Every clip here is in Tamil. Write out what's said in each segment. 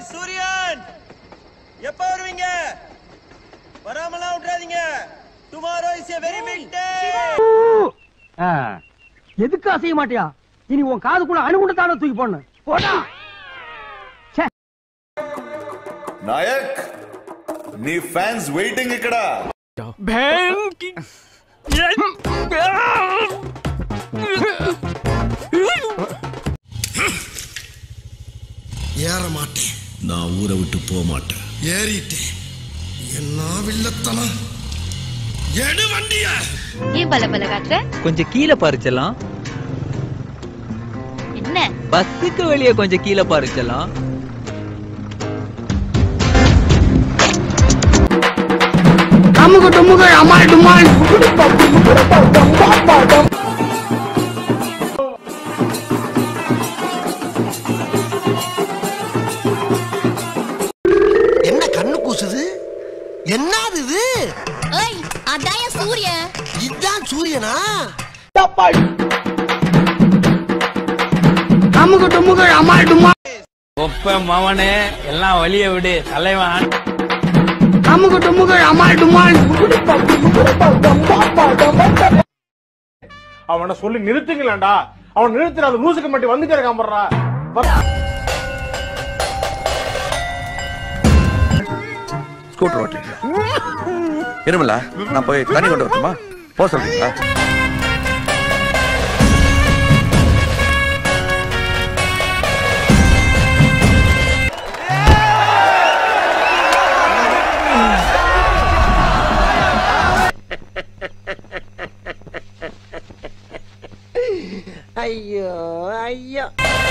சூரியன் எப்ப வருவீங்க வராமலாம் விட்டுறாதீங்க tomorrow is a very big day எதுக்கு அசைய மாட்டியா இனி உன் காதுக்குள்ள அணுகுண்டு தூக்கி போடணும் போடா నాయక్ నీ ఫ్యాన్స్ వెయిటింగ్ ఇక్కడ ஏற மாட்டேன் நான் ஊரை விட்டு போக மாட்டேன் ஏறிட்டேன் என்ன வில்லத்தனம் எடு வண்டிய ஏன் பல பல காட்டுற கொஞ்சம் கீழே பறிச்சலாம் என்ன பஸ்ஸுக்கு வெளியே கொஞ்சம் கீழே பறிச்சலாம் அமுகு டுமுகு அமால் டுமால் என்ன கண்ணு கூசுது என்னது இது ஏய் அதான் என் சூரியன் இதுதான் சூரியனா அமுகு டுமுகு அமால் டுமால் ஒப்ப மவனே எல்லாம் வழிய விடு தலைவன் அமுகு டுமுகு அமால் டுமால் அவனை சொல்லி நிறுத்துங்களேன்டா அவன் நிறுத்துற அந்த லூசுக்கு மட்டும் வந்துட்டே இருக்கான் போடுறா ஸ்கூட்டர் ஓட்டுறீங்களா இருமலா நான் போய் தண்ணி கொண்டு வரட்டுமா போக சொல்றீங்களா ஐயோ ஐயோ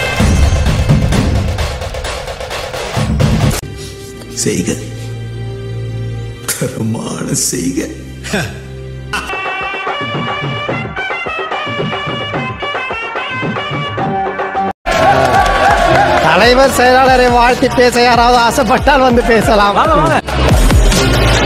செய்க தரமான செய்க தலைவர் செயலாளரை வாழ்த்தி பேச யாராவது ஆசைப்பட்டால் வந்து பேசலாம்